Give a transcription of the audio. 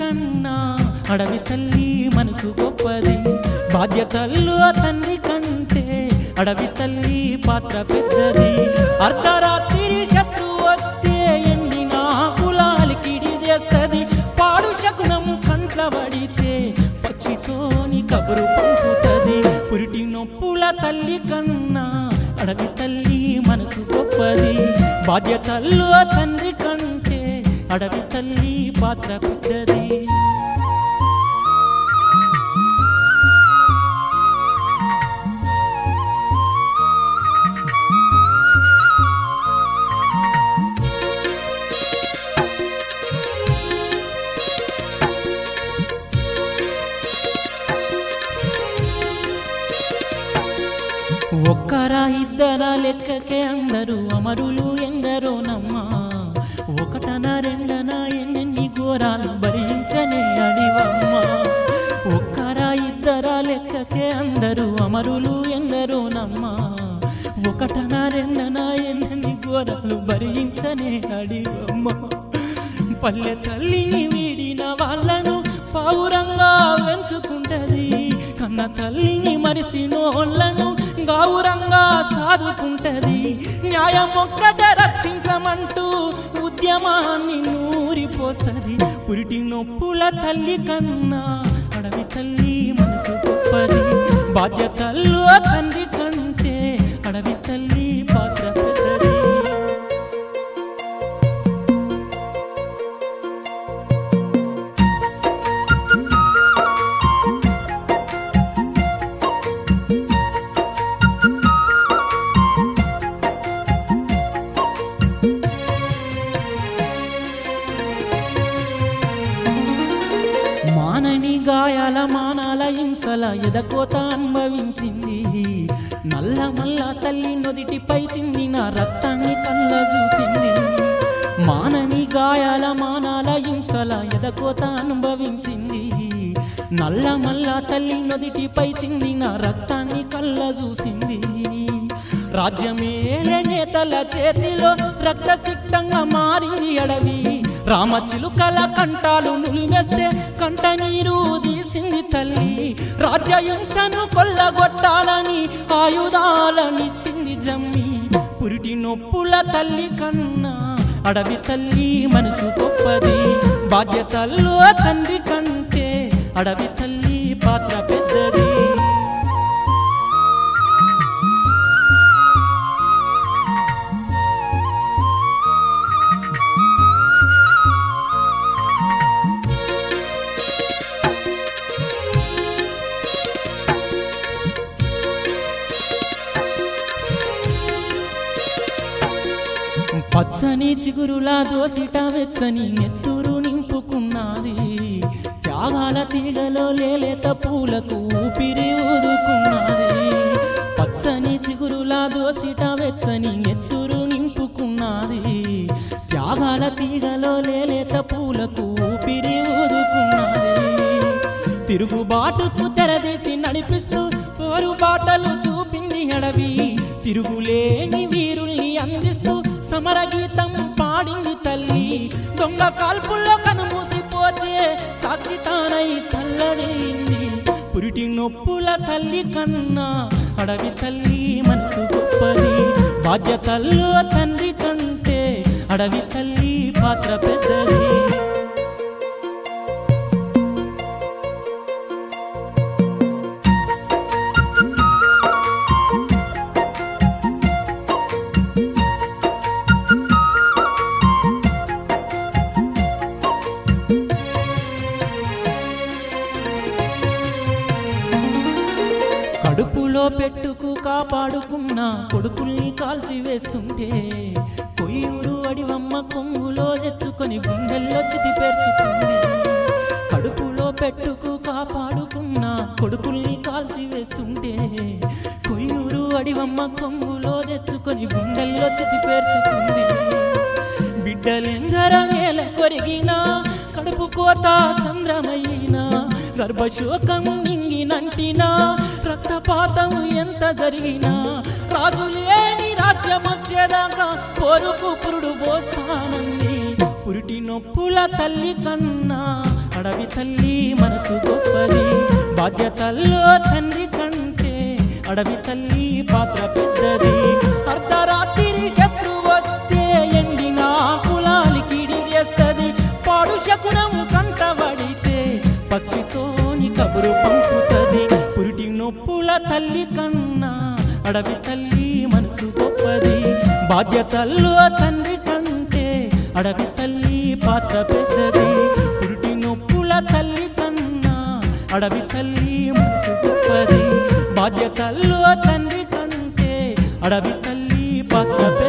కన్నా అడవి తల్లి మనసు గొప్పది బాధ్యతల్లో తండ్రి కంటే అడవి తల్లి పాత్ర పెద్దది అర్ధరాత్రి శత్రు వస్తే ఎండిన కులాలికిడి చేస్తది పాడు శకునం కంట్ల పడితే పక్షితోని కబురు పంపుతది పురిటి నొప్పుల తల్లి కన్నా అడవి తల్లి మనసు గొప్పది బాధ్యతల్లో తండ్రి కంటే అడవి తల్లి పాత్ర పెద్దది ఒక్కరా ఇద్దరా లెక్కకే అందరూ అమరులు ఎందరో నమ్మా ఒకటన రెండన ఎన్నెన్ని ఘోరాలు భరించనే అడివమ్మ ఒక్కరా ఇద్దరా లెక్కకే అందరూ అమరులు ఎందరో నమ్మా ఒకటన రెండన ఎన్నెన్ని ఘోరాలు భరించనే అడివమ్మ పల్లె తల్లిని వీడిన వాళ్ళను పావురంగా వెంచుకుంటది కన్న తల్లిని మరిసినోళ్ళను గౌరంగా సాదుకుంటది న్యాయం ఒక్కటే రక్షించమంటూ ఉద్యమాన్ని నూరిపోస్తది పురిటి నొప్పుల తల్లి కన్నా అడవి తల్లి మనసు గొప్పది బాధ్యతల్లో తండ్రి కంటే అడవి తల్లి పాత్ర పెద్దది మానని గాయాల మానాల హింసల ఎదకోత అనుభవించింది నల్ల మల్ల తల్లి నొదిటిపై చిందిన రక్తాన్ని కళ్ళ చూసింది మానని గాయాల మానాల హింసల ఎదకోత అనుభవించింది నల్ల మల్ల తల్లి నొదిటిపై చిందిన రక్తాన్ని కళ్ళ చూసింది రాజ్యమేలే నేతల చేతిలో రక్తసిక్తంగా మారింది అడవి రామచిలుకల కంటాలు నులివేస్తే కంట నీరు తీసింది తల్లి రాజ్యహింసను కొల్లగొట్టాలని ఆయుధాలనిచ్చింది జమ్మి పురిటి నొప్పుల తల్లి కన్నా అడవి తల్లి మనసు గొప్పది బాధ్యతల్లో తండ్రి కంటే అడవి తల్లి పాత్ర పెద్దది పచ్చని చిగురులా దోసిట వెచ్చని నెత్తురు నింపుకున్నది త్యాగాల తీగలో లేలేత పూలకు ఊపిరి ఊదుకున్నది పచ్చని చిగురులా దోసిట వెచ్చని నెత్తురు నింపుకున్నది త్యాగాల తీగలో లేలేత పూలకు ఊపిరి ఊదుకున్నది తిరుగుబాటుకు తెరదీసి నడిపిస్తూ పోరు బాటలు చూపింది అడవి తిరుగులేని వీరుల్ని అందిస్తూ సమరగీతం పాడింది తల్లి దొంగ కాల్పుల్లో కనుమూసిపోతే సాక్షి తానై తల్లడిల్లింది పురిటి నొప్పుల తల్లి కన్నా అడవి తల్లి మనసు గొప్పది బాధ్యతల్లో తండ్రి కంటే అడవి తల్లి పాత్ర పెద్దది కడుపులో పెట్టుకు కాపాడుకున్న కొడుకుల్ని కాల్చి వేస్తుంటే కొయ్యూరు అడివమ్మ కొంగులో తెచ్చుకొని గుండెల్లో చితి పేర్చుకుంది కడుపులో పెట్టుకు కాపాడుకున్న కొడుకుల్ని కాల్చి వేస్తుంటే కొయ్యూరు అడివమ్మ కొంగులో తెచ్చుకొని గుండెల్లో చితి పేర్చుకుంది బిడ్డలెందర నేల కొరిగినా కడుపు కోత సంద్రమైనా గర్భశోకం నింగినంటినా రక్తపాతం ఎంత జరిగినా రాజులేని రాజ్యం వచ్చేదాకా పొరుకు పురుడు పోస్తానంది పురిటి నొప్పుల తల్లి కన్నా అడవి తల్లి మనసు గొప్పది బాధ్యతల్లో తండ్రి కంటే అడవి తల్లి పాత్ర పెద్దది అర్ధరాత్రి శత్రు వస్తే ఎండిన కులాలికిడి చేస్తది పాడు శకునం కంటబడితే పక్షితోని కబురు పంపుతది పురిటి నొప్పుల తల్లి కన్నా అడవి తల్లి మనసు గొప్పది బాధ్యతల్లో తండ్రి కంటే అడవి తల్లి పాత్ర పెద్దది పురిటి నొప్పుల తల్లి కన్నా అడవి తల్లి మనసు గొప్పది బాధ్యతల్లో తండ్రి కంటే అడవి తల్లి పాత్ర పెద్దది